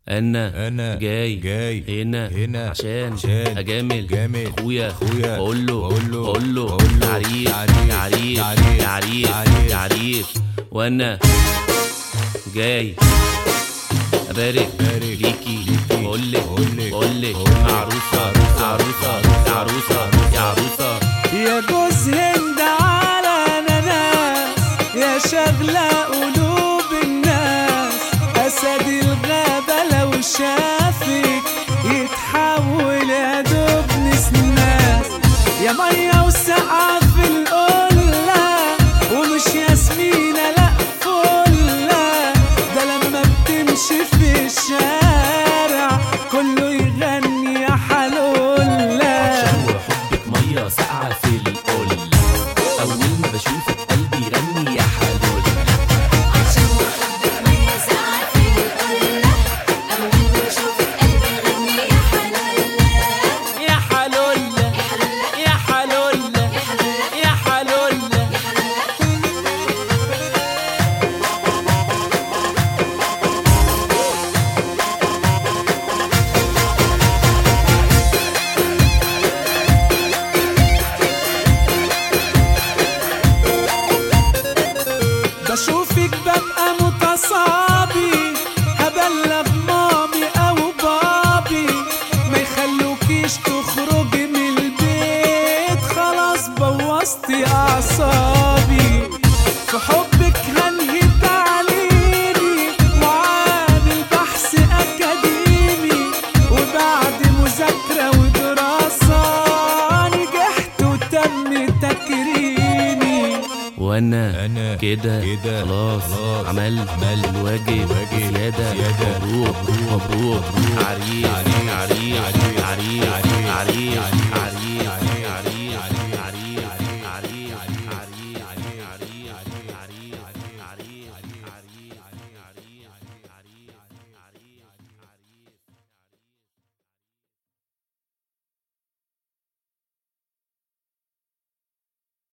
انا أنا جاي جاي هنا هنا عشان عشان اجامل جامل اخويا أخويا بقول له بقول له بقول له بقول له تعريف تعريف تعريف تعريف تعريف تعريف تعريف وانا جاي ابارك بارك ليكي ليكي بقول لك بقول لك بقول لك بقول لك عروسه عروسة عروسه يا عروسه يا عروسه يا جوز هند على نناس يا شغلة قلوب الناس أسد الغابة لو شافك يتحول يا دوب نسناس يا مية وسقعة في القلة ومش ياسمينة لأ فلة ده لما بتمشي في الشارع كله يغني يا حلولة عشان وحبك ميه ساقعه في القل اول ما بشوفك قلبي يغني يا حلول عشان وحبك مية ساعة في القلة أول ما بشوفك قلبي يغني يا حلالة يا حلول يا حلول يا حلول بشوفك ببقى متصابي هبلغ مامي او بابي ما يخلوكيش تخرجي من البيت خلاص بوظتي اعصابي في حبك هنهي تعليمي وعامل بحث اكاديمي وبعد مذاكره ودراسه نجحت وتم تكريمي وانا أنا كده كده خلاص خلاص عمل عمل الواجب الواجب زيادة زيادة مبروك مبروك عريس عريس عريس عريس عريس عريس عريس عريس عريس عريس